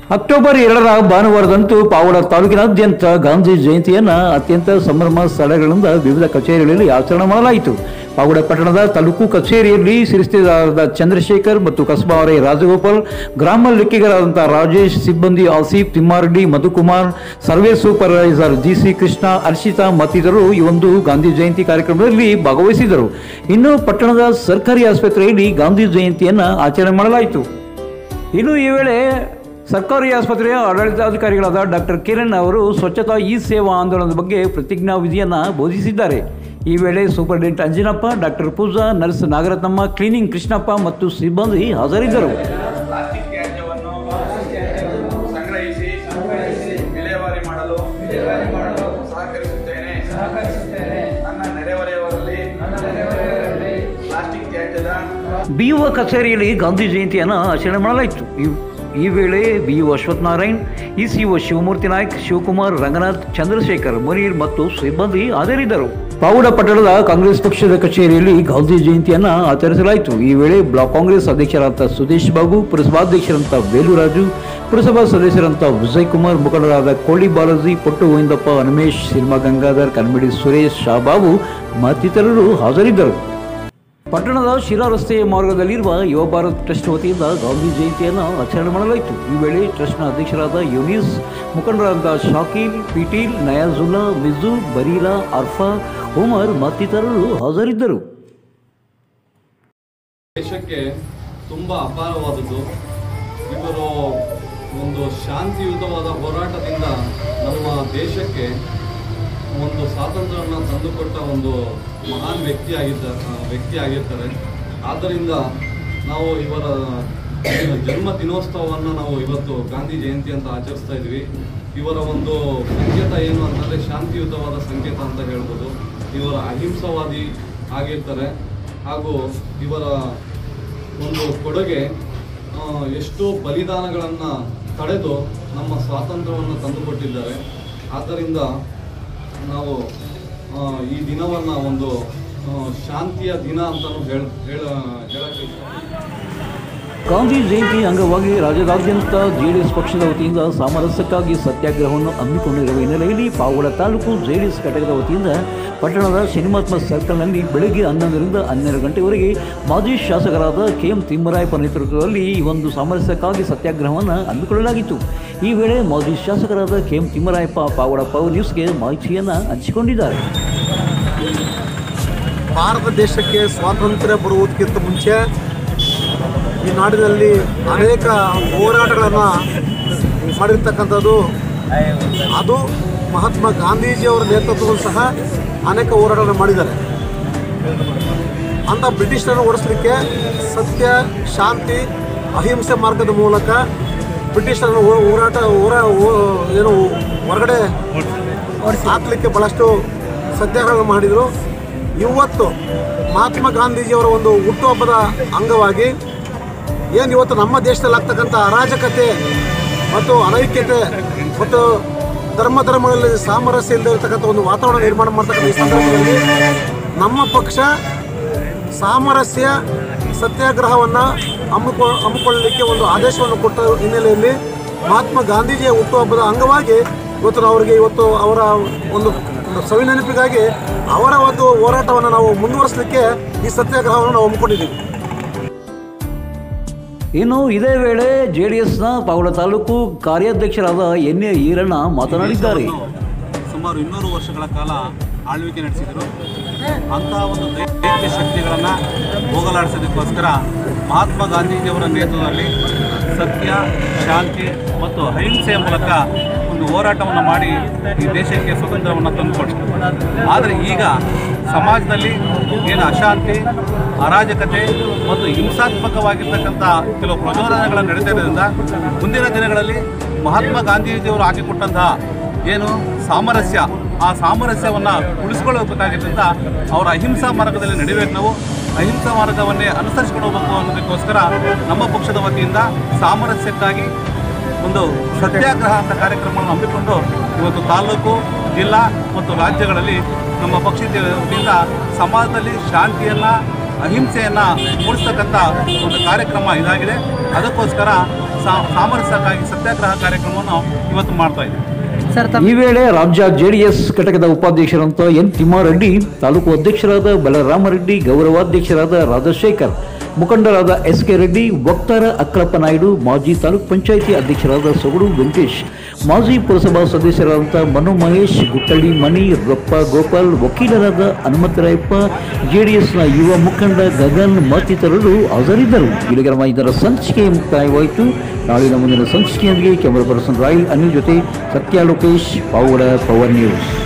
October ಎರಡರ ಭಾನುವಾರದಂದು ಪಾವಡ ತಾಲೂಕಿನಾದ್ಯಂತ ಗಾಂಧಿ ಜಯಂತಿಯನ್ನ ಅತ್ಯಂತ ಸಂಭ್ರಮ ಸ್ಥಳಗಳಿಂದ ವಿವಿಧ ಕಚೇರಿಗಳಲ್ಲಿ ಆಚರಣೆ ಮಾಡಲಾಯಿತು ಪಾವಡ ಪಟ್ಟಣದ ತಾಲೂಕು ಕಚೇರಿಯಲ್ಲಿ ಸಿರಿಸ್ತೆದಾರರಾದ ಚಂದ್ರಶೇಖರ್ ಮತ್ತು ಕಸ್ಬಾವರೆ ರಾಜಗೋಪಾಲ್ ಗ್ರಾಮ ಲೆಕ್ಕಿಗರಾದಂಥ ರಾಜೇಶ್ ಸಿಬ್ಬಂದಿ Asif Thimmareddy Madhukumar survey supervisor G C Krishna Harshitha ಮತ್ತಿತರರು ಈ ಒಂದು ಗಾಂಧಿ ಜಯಂತಿ ಕಾರ್ಯಕ್ರಮದಲ್ಲಿ ಭಾಗವಹಿಸಿದರು ಇನ್ನು ಪಟ್ಟಣದ ಸರ್ಕಾರಿ ಆಸ್ಪತ್ರೆಯಲ್ಲಿ ಗಾಂಧಿ ಜಯಂತಿಯನ್ನ ಆಚರಣೆ ಮಾಡಲಾಯಿತು ಇನ್ನು ಈ ವೇಳೆ ಸರ್ಕಾರಿ ಆಸ್ಪತ್ರೆಯ ಆಡಳಿತಾಧಿಕಾರಿಗಳಾದ ಡಾಕ್ಟರ್ ಕಿರಣ್ ಅವರು ಸ್ವಚ್ಛತಾ ಈ ಸೇವಾ ಆಂದೋಲನದ ಬಗ್ಗೆ ಪ್ರತಿಜ್ಞಾ ವಿಧಿಯನ್ನು ಬೋಧಿಸಿದ್ದಾರೆ ಈ ವೇಳೆ superintendent Anjinappa doctor Pooja nurse Nagarathnamma cleaning Krishnappa ಮತ್ತು ಸಿಬ್ಬಂದಿ ಹಾಜರಿದ್ದರು ಪ್ಲಾಸ್ಟಿಕ್ ತ್ಯಾಜ್ಯವನ್ನು ಸಂಗ್ರಹಿಸಿ ವಿಲೇವಾರಿ ಮಾಡಲು ಸಹಕರಿಸುತ್ತೇನೆ ನನ್ನ ನೆರೆಹೊರೆಯವರಲ್ಲಿ ಪ್ಲಾಸ್ಟಿಕ್ ತ್ಯಾಜ್ಯದ ಬಿಯುವ ಕಚೇರಿಯಲ್ಲಿ ಗಾಂಧಿ ಜಯಂತಿಯನ್ನು ಆಚರಣೆ ಮಾಡಲಾಯಿತು ಈ- ಈ ವೇಳೆ BU Ashwathnarayan E CO Shivamurthy Naik Shivakumar Ranganath Chandrashekar Munir ಮತ್ತು ಸಿಬ್ಬಂದಿ ಹಾಜರಿದ್ದರು ಪಾವುಡ ಪಟ್ಟಣದ ಕಾಂಗ್ರೆಸ್ ಪಕ್ಷದ ಕಚೇರಿಯಲ್ಲಿ ಗಾಂಧಿ ಜಯಂತಿಯನ್ನು ಆಚರಿಸಲಾಯಿತು ಈ ವೇಳೆ ಬ್ಲಾಕ್ ಕಾಂಗ್ರೆಸ್ ಅಧ್ಯಕ್ಷರಾದ ಸುದೇಶ್ ಬಾಬು ಪುರಸಭಾಧ್ಯಕ್ಷರಂತ ವೇಲುರಾಜು ಪುರಸಭಾ ಸದಸ್ಯರಂತ ವಿಜಯ್ ಕುಮಾರ್ ಮುಖಂಡರಾದ ಕೋಳಿ ಬಾಲಾಜಿ ಪೊಟ್ಟು ಗೋವಿಂದಪ್ಪ ಹನುಮೇಶ್ ಸಿನಿಮಾ ಗಂಗಾಧರ್ ಕನ್ಮಿಡಿ ಸುರೇಶ್ ಶಾಬಾಬು ಮತ್ತಿತರರು ಹಾಜರಿದ್ದರು ಪಟ್ಟಣದ ಶಿರಾ ರಸ್ತೆಯ ಮಾರ್ಗದಲ್ಲಿರುವ ಯುವ ಭಾರತ್ ಟ್ರಸ್ಟ್ ವತಿಯಿಂದ ಗಾಂಧಿ ಜಯಂತಿಯನ್ನು ಆಚರಣೆ ಮಾಡಲಾಯಿತು ಈ ವೇಳೆ ಟ್ರಸ್ಟ್ನ ಅಧ್ಯಕ್ಷರಾದ ಯುನೀಸ್ ಮುಖಂಡರಾದ ಶಾಕೀಲ್ ಪಿಟೀಲ್ ನಯಾಜುಲ್ಲಾ ಮಿಜು ಬರೀಲಾ ಅರ್ಫಾ ಉಮರ್ ಮತ್ತಿತರರು ಹಾಜರಿದ್ದರು ದೇಶಕ್ಕೆ ತುಂಬ ಅಪಾರವಾದದ್ದು ಇವರು ಒಂದು ಶಾಂತಿಯುತವಾದ ಹೋರಾಟದಿಂದ ನಮ್ಮ ದೇಶಕ್ಕೆ ಒಂದು ಸ್ವಾತಂತ್ರ್ಯವನ್ನು ತಂದುಕೊಟ್ಟ ಒಂದು ಮಹಾನ್ ವ್ಯಕ್ತಿ ಆಗಿದ್ದ ಆ, ವ್ಯಕ್ತಿ ಆಗಿರ್ತಾರೆ ಆದ್ದರಿಂದ ನಾವು ಇವರ ಜನ್ಮ ದಿನೋತ್ಸವವನ್ನು ನಾವು ಇವತ್ತು ಗಾಂಧಿ ಜಯಂತಿ ಅಂತ ಆಚರಿಸ್ತಾ ಇದ್ವಿ ಇವರ ಒಂದು ಸಂಕೇತ ಏನು ಅಂತಂದರೆ ಶಾಂತಿಯುತವಾದ ಸಂಕೇತ ಅಂತ ಹೇಳ್ಬೋದು ಇವರ ಅಹಿಂಸವಾದಿ ಆಗಿರ್ತಾರೆ ಹಾಗೂ ಇವರ ಒಂದು ಕೊಡುಗೆ ಆ, ಎಷ್ಟೋ ಬಲಿದಾನಗಳನ್ನು ತಡೆದು ನಮ್ಮ ಸ್ವಾತಂತ್ರ್ಯವನ್ನು ತಂದುಕೊಟ್ಟಿದ್ದಾರೆ ಆದ್ದರಿಂದ ನಾವು ಆ, ಈ ದಿನವನ್ನು ಒಂದು ಆ, ಶಾಂತಿಯ ದಿನ ಅಂತಲೂ ಹೇಳ ಹೇಳ ಹೇಳಕ್ಕೆ ಇಷ್ಟಪಡ್ತೀನಿ. ಗಾಂಧಿ ಜಯಂತಿ ಅಂಗವಾಗಿ ರಾಜ್ಯದಾದ್ಯಂತ ಜೆಡಿಎಸ್ ಪಕ್ಷದ ವತಿಯಿಂದ ಸಾಮರಸ್ಯಕ್ಕಾಗಿ ಸತ್ಯಾಗ್ರಹವನ್ನು ಹಮ್ಮಿಕೊಂಡಿರುವ ಹಿನ್ನೆಲೆಯಲ್ಲಿ ಪಾವಗಡ ತಾಲೂಕು ಜೆಡಿಎಸ್ ಘಟಕದ ವತಿಯಿಂದ ಪಟ್ಟಣದ ಸಿನಿಮಾತ್ಮ ಸರ್ಕಲ್ನಲ್ಲಿ ಬೆಳಗ್ಗೆ ಹನ್ನೊಂದರಿಂದ ಹನ್ನೆರಡು ಗಂಟೆವರೆಗೆ ಮಾಜಿ ಶಾಸಕರಾದ ಕೆ ಎಂ ತಿಮ್ಮರಾಯಪ್ಪ ನೇತೃತ್ವದಲ್ಲಿ ಈ ಒಂದು ಸಾಮರಸ್ಯಕ್ಕಾಗಿ ಸತ್ಯಾಗ್ರಹವನ್ನು ಹಮ್ಮಿಕೊಳ್ಳಲಾಗಿತ್ತು ಈ ವೇಳೆ ಮಾಜಿ ಶಾಸಕರಾದ K M Thimmarayappa Pavagada power ನ್ಯೂಸ್ಗೆ ಮಾಹಿತಿಯನ್ನು ಹಂಚಿಕೊಂಡಿದ್ದಾರೆ ಭಾರತ ದೇಶಕ್ಕೆ ಸ್ವಾತಂತ್ರ್ಯ ಬರುವುದಕ್ಕಿಂತ ಮುಂಚೆ ಈ ನಾಡಿನಲ್ಲಿ ಅನೇಕ ಹೋರಾಟಗಳನ್ನು ಮಾಡಿರ್ತಕ್ಕಂಥದ್ದು ಅದು ಮಹಾತ್ಮ ಗಾಂಧೀಜಿಯವರ ನೇತೃತ್ವದಲ್ಲೂ ಸಹ ಅನೇಕ ಹೋರಾಟಗಳನ್ನು ಮಾಡಿದ್ದಾರೆ ಅಂಥ ಬ್ರಿಟಿಷರನ್ನು ಓಡಿಸಲಿಕ್ಕೆ ಸತ್ಯ ಶಾಂತಿ ಅಹಿಂಸೆ ಮಾರ್ಗದ ಮೂಲಕ ಬ್ರಿಟಿಷರನ್ನು ಹೋ- ಹೋರಾಟ ಹೋರಾ ಹೋ- ಏನು ಹೊರಗಡೆ ಹಾಕ್ಲಿಕ್ಕೆ ಭಾಳಷ್ಟು ಸತ್ಯಾಗ್ರಹ ಮಾಡಿದರು ಇವತ್ತು ಮಹಾತ್ಮ ಗಾಂಧೀಜಿಯವರ ಒಂದು ಹುಟ್ಟುಹಬ್ಬದ ಅಂಗವಾಗಿ ಏನು ಇವತ್ತು ನಮ್ಮ ದೇಶದಲ್ಲಿ ಆಗ್ತಕ್ಕಂಥ ಅರಾಜಕತೆ ಮತ್ತು ಅನೈಕ್ಯತೆ ಮತ್ತು ಧರ್ಮ ಧರ್ಮಗಳಲ್ಲಿ ಸಾಮರಸ್ಯ ಇಲ್ಲದೆ ಇರತಕ್ಕಂಥ ಒಂದು ವಾತಾವರಣ ನಿರ್ಮಾಣ ಮಾಡ್ತಕ್ಕಂಥ ಈ ಸಂದರ್ಭದಲ್ಲಿ ನಮ್ಮ ಪಕ್ಷ ಸಾಮರಸ್ಯ ಸತ್ಯಾಗ್ರಹವನ್ನು ಹಮ್ಮಿಕೊ ಹಮ್ಮಿಕೊಳ್ಳಲಿಕ್ಕೆ ಒಂದು ಆದೇಶವನ್ನು ಕೊಟ್ಟ ಹಿನ್ನೆಲೆಯಲ್ಲಿ ಮಹಾತ್ಮ ಗಾಂಧೀಜಿಯ ಹುಟ್ಟುಹಬ್ಬದ ಅಂಗವಾಗಿ ಇವತ್ತು ನಾವು ಅವರಿಗೆ ಇವತ್ತು ಅವರ ಒಂದು ಸವಿ ನೆನಪಿಗಾಗಿ ಅವರ ಒಂದು ಹೋರಾಟವನ್ನು ನಾವು ಮುಂದುವರಿಸಲಿಕ್ಕೆ ಈ ಸತ್ಯಾಗ್ರಹವನ್ನು ನಾವು ಹಮ್ಮಿಕೊಂಡಿದ್ದೀವಿ ಇನ್ನು ಇದೇ ವೇಳೆ ಜೆಡಿಎಸ್ನ ಪಾವಗಡ ತಾಲೂಕು ಕಾರ್ಯಾಧ್ಯಕ್ಷರಾದ ಎನ್ ಎ ಈರಣ್ಣ ಮಾತನಾಡಿದ್ದಾರೆ ಸುಮಾರು ಇನ್ನೂರು ವರ್ಷಗಳ ಕಾಲ ಆಳ್ವಿಕೆ ನಡೆಸಿದರು ಅಂತಹ ಒಂದು ದೈತ್ಯ ಶಕ್ತಿಗಳನ್ನು ಹೋಗಲಾಡಿಸೋದಕ್ಕೋಸ್ಕರ ಮಹಾತ್ಮ ಗಾಂಧೀಜಿಯವರ ನೇತೃತ್ವದಲ್ಲಿ ಸತ್ಯ ಶಾಂತಿ ಮತ್ತು ಅಹಿಂಸೆಯ ಮೂಲಕ ಒಂದು ಹೋರಾಟವನ್ನು ಮಾಡಿ ಈ ದೇಶಕ್ಕೆ ಸ್ವತಂತ್ರವನ್ನು ತಂದುಕೊಟ್ಟರು ಆದರೆ ಈಗ ಸಮಾಜದಲ್ಲಿ ಏನು ಅಶಾಂತಿ ಅರಾಜಕತೆ ಮತ್ತು ಹಿಂಸಾತ್ಮಕವಾಗಿರ್ತಕ್ಕಂಥ ಕೆಲವು ಪ್ರಚೋದನೆಗಳನ್ನು ನಡೀತಿರೋದ್ರಿಂದ ಮುಂದಿನ ದಿನಗಳಲ್ಲಿ ಮಹಾತ್ಮ ಗಾಂಧೀಜಿಯವರು ಹಾಕಿಕೊಟ್ಟಂತಹ ಏನು ಸಾಮರಸ್ಯ ಆ ಸಾಮರಸ್ಯವನ್ನು ಉಳಿಸ್ಕೊಳ್ಬೇಕಾಗಿದ್ದರಿಂದ ಅವರ ಅಹಿಂಸಾ ಮಾರ್ಗದಲ್ಲಿ ನಡಿಬೇಕು ನಾವು ಅಹಿಂಸಾ ಮಾರ್ಗವನ್ನೇ ಅನುಸರಿಸ್ಕೊಂಡು ಹೋಗಬೇಕು ಅನ್ನೋದಕ್ಕೋಸ್ಕರ ನಮ್ಮ ಪಕ್ಷದ ವತಿಯಿಂದ ಸಾಮರಸ್ಯಕ್ಕಾಗಿ ಒಂದು ಸತ್ಯಾಗ್ರಹ ಅಂತ ಕಾರ್ಯಕ್ರಮವನ್ನು ಹಮ್ಮಿಕೊಂಡು ಇವತ್ತು ತಾಲೂಕು ಜಿಲ್ಲಾ ಮತ್ತು ರಾಜ್ಯಗಳಲ್ಲಿ ನಮ್ಮ ಪಕ್ಷದ ವತಿಯಿಂದ ಸಮಾಜದಲ್ಲಿ ಶಾಂತಿಯನ್ನು ಅಹಿಂಸೆಯನ್ನು ಮೂಡಿಸ್ತಕ್ಕಂಥ ಒಂದು ಕಾರ್ಯಕ್ರಮ ಇದಾಗಿದೆ ಅದಕ್ಕೋಸ್ಕರ ಸಾ- ಸಾಮರಸ್ಯಕ್ಕಾಗಿ ಸತ್ಯಾಗ್ರಹ ಕಾರ್ಯಕ್ರಮವನ್ನು ಇವತ್ತು ಮಾಡ್ತಾ ಇದ್ದೀವಿ ಈ ವೇಳೆ ರಾಜ್ಯ ಜೆಡಿಎಸ್ ಘಟಕದ ಉಪಾಧ್ಯಕ್ಷರಂತ ಎನ್ ತಿಮ್ಮಾರೆಡ್ಡಿ ತಾಲೂಕು ಅಧ್ಯಕ್ಷರಾದ ಬಲರಾಮರೆಡ್ಡಿ ಗೌರವಾಧ್ಯಕ್ಷರಾದ ರಾಜಶೇಖರ್ ಮುಖಂಡರಾದ ಎಸ್ ಕೆ ರೆಡ್ಡಿ ವಕ್ತಾರ ಅಕ್ರಪ್ಪ ನಾಯ್ಡು ಮಾಜಿ ತಾಲೂಕ್ ಪಂಚಾಯಿತಿ ಅಧ್ಯಕ್ಷರಾದ ಸೊಗಡು ವೆಂಕಟೇಶ್ ಮಾಜಿ ಪುರಸಭಾ ಸದಸ್ಯರಾದಂಥ ಮನು ಮಹೇಶ್ ಗುಟ್ಟಳ್ಳಿ ಮಣಿ ರೊಪ್ಪ ಗೋಪಾಲ್ ವಕೀಲರಾದ ಹನುಮಂತರಾಯಪ್ಪ ಜೆಡಿಎಸ್ನ ಯುವ ಮುಖಂಡ ಗಗನ್ ಮತ್ತಿತರರು ಹಾಜರಿದ್ದರು ಇಲ್ಲಿಗೆ ನಮ್ಮ ಇದರ ಸಂಚಿಕೆ ಮುಕ್ತಾಯವಾಯಿತು ನಾಳಿನ ಮುಂದಿನ ಸಂಚಿಕೆಯೊಂದಿಗೆ ಕ್ಯಾಮರಾ ಪರ್ಸನ್ ರಾಯಲ್ ಅನಿಲ್ ಜೊತೆ ಸತ್ಯ ಲೋಕೇಶ್ ಪಾವಗಡ ಪವರ್ ನ್ಯೂಸ್